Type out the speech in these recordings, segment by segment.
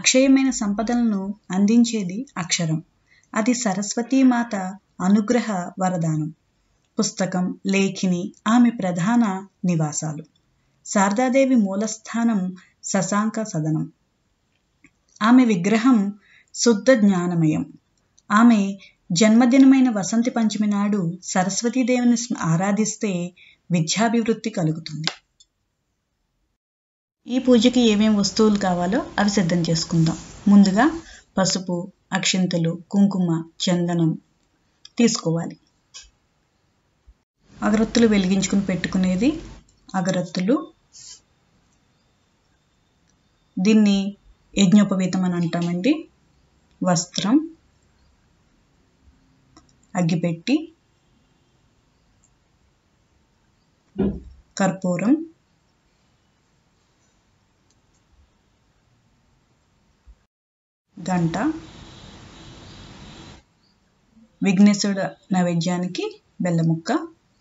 అక్షయమైన సంపదలను అందించేది అక్షరం అది సరస్వతీమాత అనుగ్రహ వరదానం పుస్తకం లేఖిని ఆమె ప్రధాన నివాసాలు శారదాదేవి మూలస్థానం శశాంక సదనం ఆమె విగ్రహం శుద్ధ జ్ఞానమయం ఆమె జన్మదినమైన వసంతి పంచమి నాడు సరస్వతీదేవిని ఆరాధిస్తే విద్యాభివృద్ధి కలుగుతుంది ఈ పూజకి ఏమేం వస్తువులు కావాలో అవి సిద్ధం చేసుకుందాం ముందుగా పసుపు అక్షింతలు కుంకుమ చందనం తీసుకోవాలి అగరత్తులు వెలిగించుకుని పెట్టుకునేది అగరత్తులు దీన్ని యజ్ఞోపవీతం అని అంటామండి వస్త్రం అగ్గిపెట్టి కర్పూరం గంట విఘ్నేశ్వరుడు నైవేద్యానికి బెల్లముక్క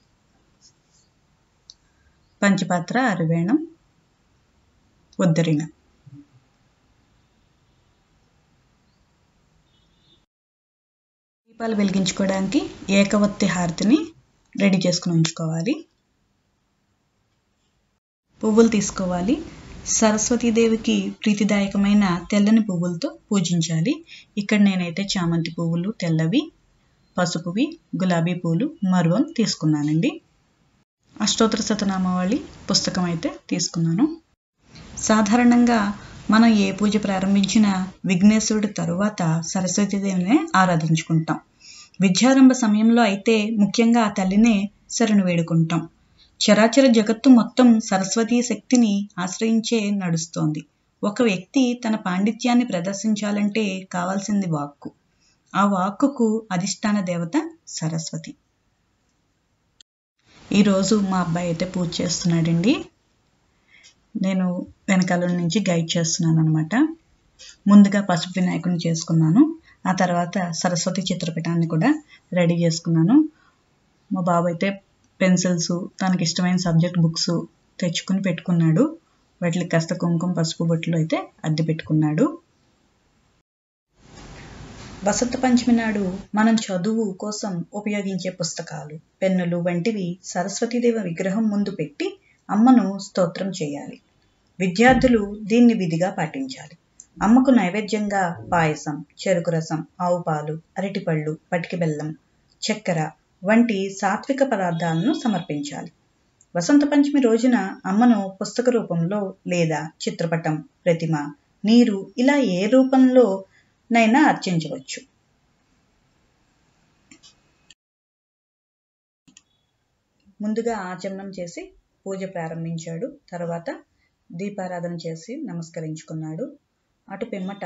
పంచపాత్ర అరివేణం ఉద్దరిణ దీపాలు వెలిగించుకోవడానికి ఏకవత్తి హారతిని రెడీ చేసుకుని ఉంచుకోవాలి పువ్వులు తీసుకోవాలి సరస్వతీదేవికి ప్రీతిదాయకమైన తెల్లని పువ్వులతో పూజించాలి ఇక్కడ నేనైతే చామంతి పువ్వులు తెల్లవి పసుపువి గులాబీ పూలు మరువం తీసుకున్నానండి అష్టోత్తర శతనామావళి పుస్తకం అయితే తీసుకున్నాను సాధారణంగా మనం ఏ పూజ ప్రారంభించినా విఘ్నేశ్వరుడి తరువాత సరస్వతీదేవినే ఆరాధించుకుంటాం విద్యారంభ సమయంలో అయితే ముఖ్యంగా ఆ తల్లినే శరణు వేడుకుంటాం చరాచర జగత్తు మొత్తం సరస్వతీ శక్తిని ఆశ్రయించే నడుస్తోంది ఒక వ్యక్తి తన పాండిత్యాన్ని ప్రదర్శించాలంటే కావాల్సింది వాక్కు ఆ వాక్కుకు అధిష్టాన దేవత సరస్వతి ఈరోజు మా అబ్బాయి అయితే పూజ చేస్తున్నాడండి నేను వెనకాల నుంచి గైడ్ చేస్తున్నాను అనమాట ముందుగా పసుపు వినాయకుడిని చేసుకున్నాను ఆ తర్వాత సరస్వతి చిత్రపటాన్ని కూడా రెడీ చేసుకున్నాను మా బాబు అయితే పెన్సిల్స్ తనకి ఇష్టమైన సబ్జెక్ట్ బుక్స్ తెచ్చుకుని పెట్టుకున్నాడు వాటికి కాస్త కుంకుమ పసుపు బొట్లు అయితే అద్దె పెట్టుకున్నాడు వసంత పంచమి నాడు మనం చదువు కోసం ఉపయోగించే పుస్తకాలు పెన్నులు వంటివి సరస్వతీదేవి విగ్రహం ముందు పెట్టి అమ్మను స్తోత్రం చేయాలి విద్యార్థులు దీన్ని విధిగా పాటించాలి అమ్మకు నైవేద్యంగా పాయసం చెరుకు రసం ఆవు పాలు అరటిపళ్ళు పటికి బెల్లం చక్కెర వంటి సాత్విక పదార్థాలను సమర్పించాలి వసంత పంచమి రోజున అమ్మను పుస్తక రూపంలో లేదా చిత్రపటం ప్రతిమ నీరు ఇలా ఏ రూపంలో నైనా అర్చించవచ్చు ముందుగా ఆచమనం చేసి పూజ ప్రారంభించాడు తర్వాత దీపారాధన చేసి నమస్కరించుకున్నాడు అటు పిమ్మట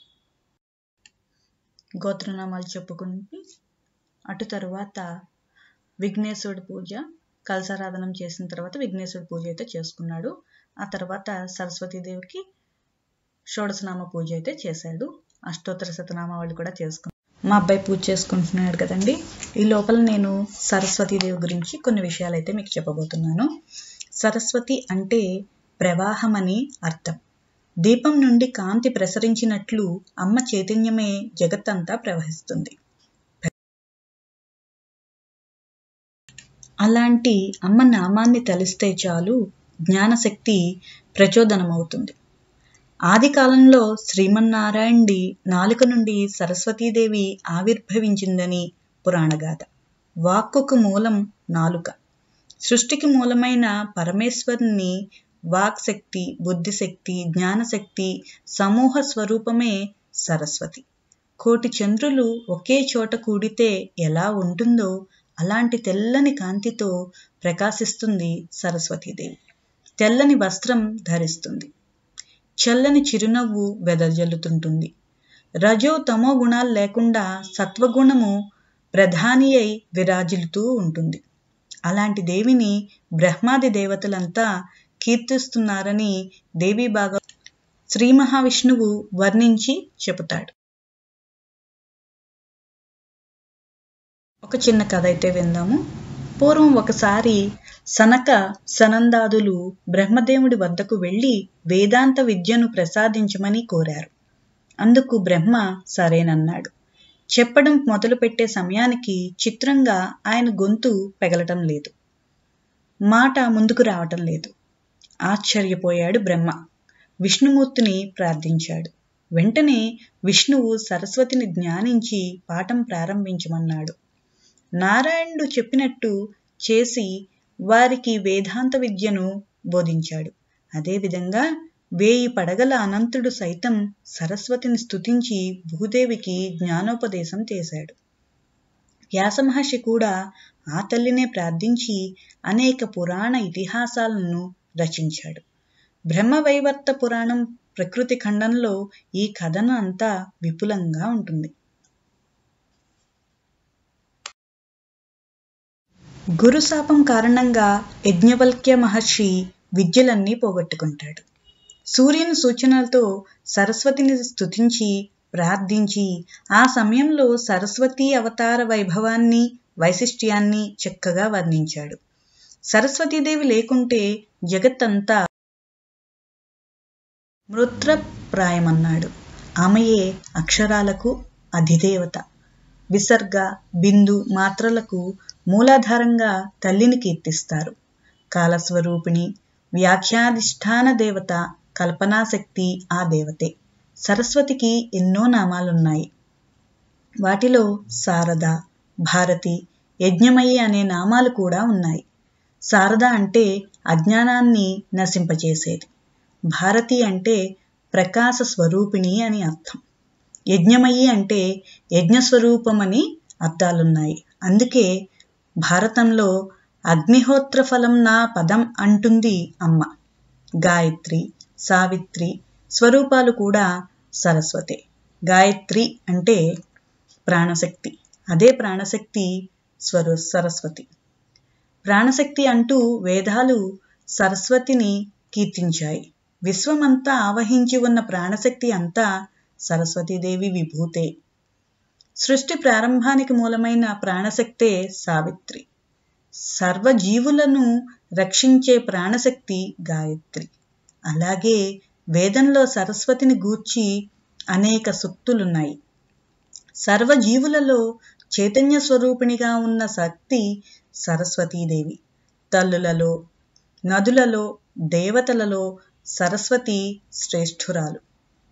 గోత్రనామాలు చెప్పుకుంటూ అటు తరువాత విఘ్నేశ్వరుడు పూజ కలసారాధనం చేసిన తర్వాత విఘ్నేశ్వరుడు పూజ అయితే చేసుకున్నాడు ఆ తర్వాత సరస్వతీదేవికి షోడశనామ పూజ అయితే చేశాడు అష్టోత్తర శతనామావళి కూడా చేసుకున్నాడు మా అబ్బాయి పూజ చేసుకుంటున్నాడు కదండి ఈ లోపల నేను సరస్వతీదేవి గురించి కొన్ని విషయాలు అయితే మీకు చెప్పబోతున్నాను సరస్వతి అంటే ప్రవాహం అని అర్థం దీపం నుండి కాంతి ప్రసరించినట్లు అమ్మ చైతన్యమే జగత్తంతా ప్రవహిస్తుంది అలాంటి అమ్మ నామాన్ని తలిస్తే చాలు జ్ఞానశక్తి ప్రచోదనమవుతుంది ఆది కాలంలో శ్రీమన్నారాయణుడి నాలుక నుండి సరస్వతీదేవి ఆవిర్భవించిందని పురాణగాథ వాక్కుకు మూలం నాలుక సృష్టికి మూలమైన పరమేశ్వరుని వాక్శక్తి బుద్ధిశక్తి జ్ఞానశక్తి సమూహ స్వరూపమే సరస్వతి కోటి చంద్రులు ఒకే చోట కూడితే ఎలా ఉంటుందో అలాంటి తెల్లని కాంతితో ప్రకాశిస్తుంది సరస్వతీదేవి తెల్లని వస్త్రం ధరిస్తుంది చల్లని చిరునవ్వు వెదజల్లుతుంటుంది రజో తమో గుణాలు లేకుండా సత్వగుణము ప్రధాని అయి విరాజిల్లుతూ ఉంటుంది అలాంటి దేవిని బ్రహ్మాది దేవతలంతా కీర్తిస్తున్నారని దేవి భాగ శ్రీ మహావిష్ణువు వర్ణించి చెబుతాడు ఒక చిన్న కథ అయితే విందాము పూర్వం ఒకసారి సనక సనందాదులు బ్రహ్మదేవుడి వద్దకు వెళ్ళి వేదాంత విద్యను ప్రసాదించమని కోరారు అందుకు బ్రహ్మ సరేనన్నాడు చెప్పడం మొదలుపెట్టే సమయానికి చిత్రంగా ఆయన గొంతు పెగలటం లేదు మాట ముందుకు రావటం లేదు ఆశ్చర్యపోయాడు బ్రహ్మ విష్ణుమూర్తిని ప్రార్థించాడు వెంటనే విష్ణువు సరస్వతిని జ్ఞానించి పాఠం ప్రారంభించమన్నాడు నారాయణుడు చెప్పినట్టు చేసి వారికి వేదాంత విద్యను బోధించాడు అదేవిధంగా వేయి పడగల అనంతుడు సైతం సరస్వతిని స్తుతించి భూదేవికి జ్ఞానోపదేశం చేశాడు వ్యాసమహర్షి కూడా ఆ తల్లినే ప్రార్థించి అనేక పురాణ ఇతిహాసాలను రచించాడు బ్రహ్మవైవర్త పురాణం ప్రకృతి ఖండంలో ఈ కథనం అంతా విపులంగా ఉంటుంది గురుశాపం కారణంగా యజ్ఞవల్క్య మహర్షి విద్యలన్నీ పోగొట్టుకుంటాడు సూర్యుని సూచనలతో సరస్వతిని స్తుతించి ప్రార్థించి ఆ సమయంలో సరస్వతి అవతార వైభవాన్ని వైశిష్ట్యాన్ని చక్కగా వర్ణించాడు సరస్వతీదేవి లేకుంటే జగత్తంతా మృత్రప్రాయమన్నాడు ఆమెయే అక్షరాలకు అధిదేవత విసర్గ బిందు మాత్రలకు మూలాధారంగా తల్లిని కీర్తిస్తారు కాలస్వరూపిణి వ్యాఖ్యాధిష్టాన దేవత కల్పనాశక్తి ఆ దేవతే సరస్వతికి ఎన్నో నామాలున్నాయి వాటిలో శారద భారతి యజ్ఞమయి అనే నామాలు కూడా ఉన్నాయి శారద అంటే అజ్ఞానాన్ని నశింపచేసేది భారతి అంటే ప్రకాశ స్వరూపిణి అని అర్థం యజ్ఞమయి అంటే యజ్ఞస్వరూపమని అర్థాలున్నాయి అందుకే భారతంలో అగ్నిహోత్ర ఫలం నా పదం అంటుంది అమ్మ గాయత్రి సావిత్రి స్వరూపాలు కూడా సరస్వతే గాయత్రి అంటే ప్రాణశక్తి అదే ప్రాణశక్తి స్వరు సరస్వతి ప్రాణశక్తి అంటూ వేదాలు సరస్వతిని కీర్తించాయి విశ్వమంతా ఆవహించి ఉన్న ప్రాణశక్తి అంతా సరస్వతీదేవి విభూతే సృష్టి ప్రారంభానికి మూలమైన ప్రాణశక్తే సావిత్రి సర్వజీవులను రక్షించే ప్రాణశక్తి గాయత్రి అలాగే వేదంలో సరస్వతిని గూర్చి అనేక సూక్తులున్నాయి సర్వజీవులలో చైతన్య స్వరూపిణిగా ఉన్న శక్తి సరస్వతీదేవి తల్లులలో నదులలో దేవతలలో సరస్వతి శ్రేష్ఠురాలు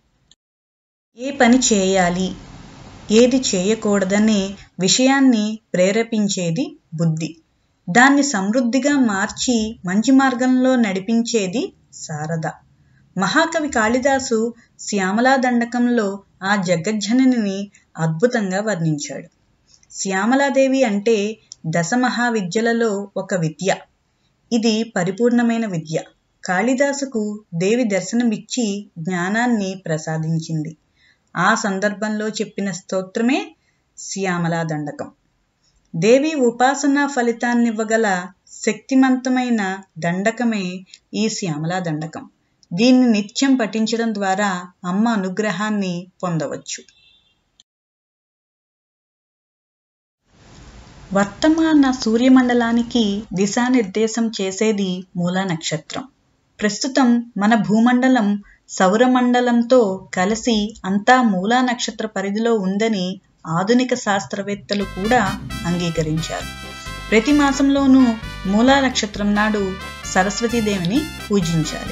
ఏ పని చేయాలి ఏది చేయకూడదనే విషయాన్ని ప్రేరేపించేది బుద్ధి దాన్ని సమృద్ధిగా మార్చి మంచి మార్గంలో నడిపించేది శారద మహాకవి కాళిదాసు శ్యామలా దండకంలో ఆ జగజ్జననిని అద్భుతంగా వర్ణించాడు శ్యామలాదేవి అంటే దశ మహావిద్యలలో ఒక విద్య ఇది పరిపూర్ణమైన విద్య కాళిదాసుకు దేవి దర్శనమిచ్చి జ్ఞానాన్ని ప్రసాదించింది ఆ సందర్భంలో చెప్పిన స్తోత్రమే శ్యామలా దండకం దేవి ఉపాసన ఫలితాన్నివ్వగల శక్తిమంతమైన దండకమే ఈ శ్యామలా దండకం దీన్ని నిత్యం పఠించడం ద్వారా అమ్మ అనుగ్రహాన్ని పొందవచ్చు వర్తమాన సూర్యమండలానికి దిశానిర్దేశం చేసేది మూలా నక్షత్రం ప్రస్తుతం మన భూమండలం సౌరమండలంతో కలిసి అంతా మూలా నక్షత్ర పరిధిలో ఉందని ఆధునిక శాస్త్రవేత్తలు కూడా అంగీకరించారు ప్రతి మాసంలోనూ మూలా నక్షత్రం నాడు సరస్వతీదేవిని పూజించాలి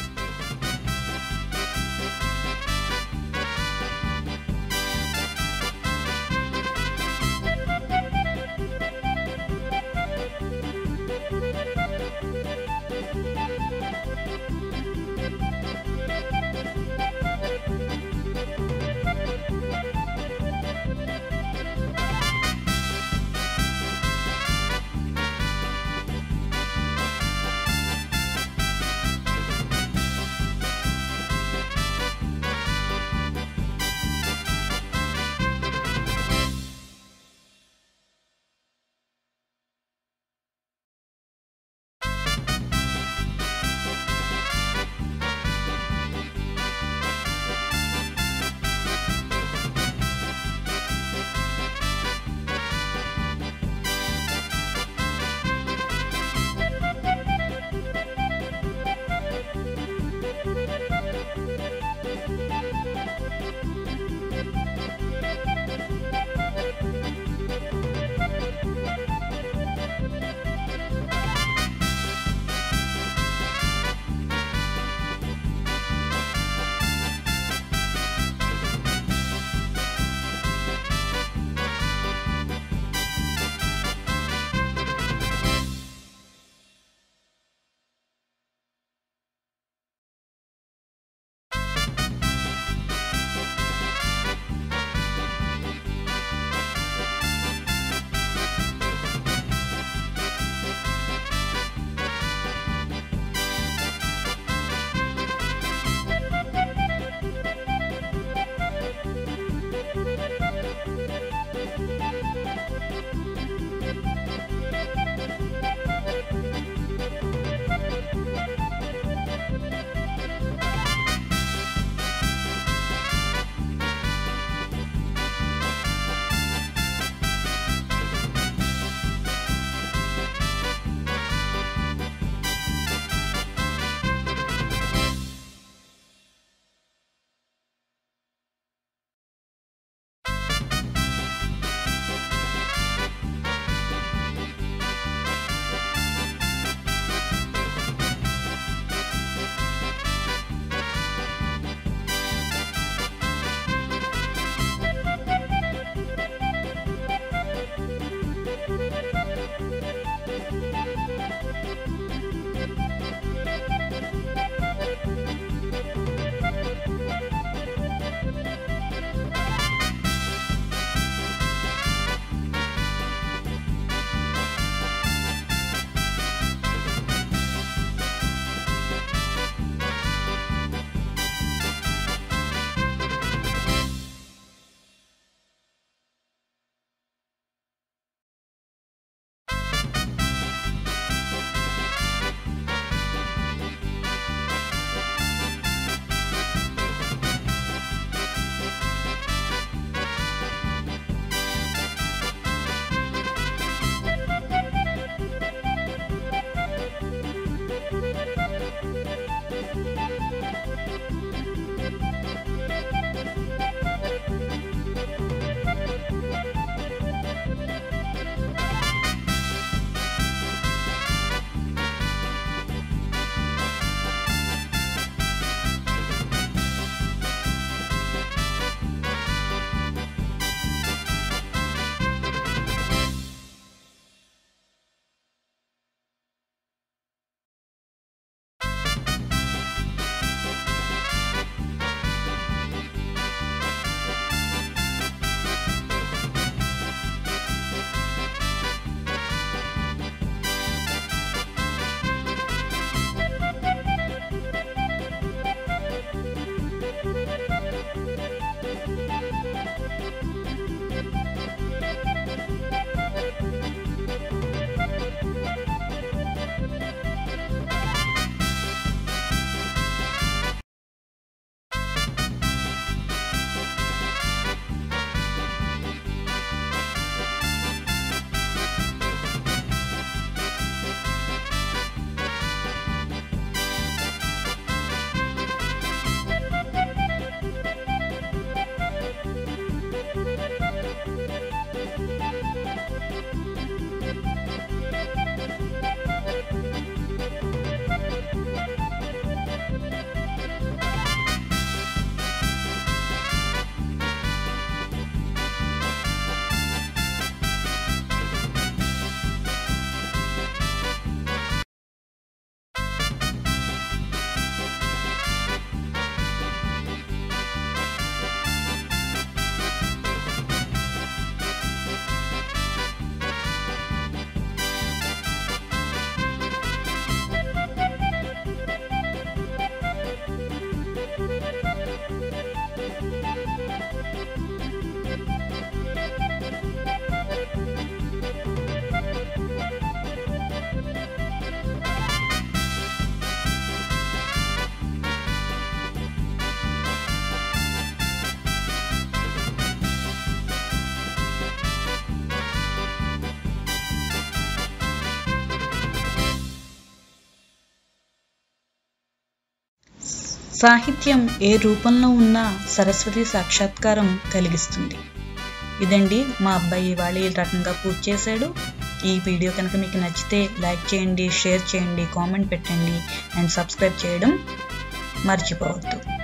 సాహిత్యం ఏ రూపంలో ఉన్నా సరస్వతి సాక్షాత్కారం కలిగిస్తుంది ఇదండి మా అబ్బాయి ఇవాళ ఈ రకంగా పూజ చేశాడు ఈ వీడియో కనుక మీకు నచ్చితే లైక్ చేయండి షేర్ చేయండి కామెంట్ పెట్టండి అండ్ సబ్స్క్రైబ్ చేయడం మర్చిపోవద్దు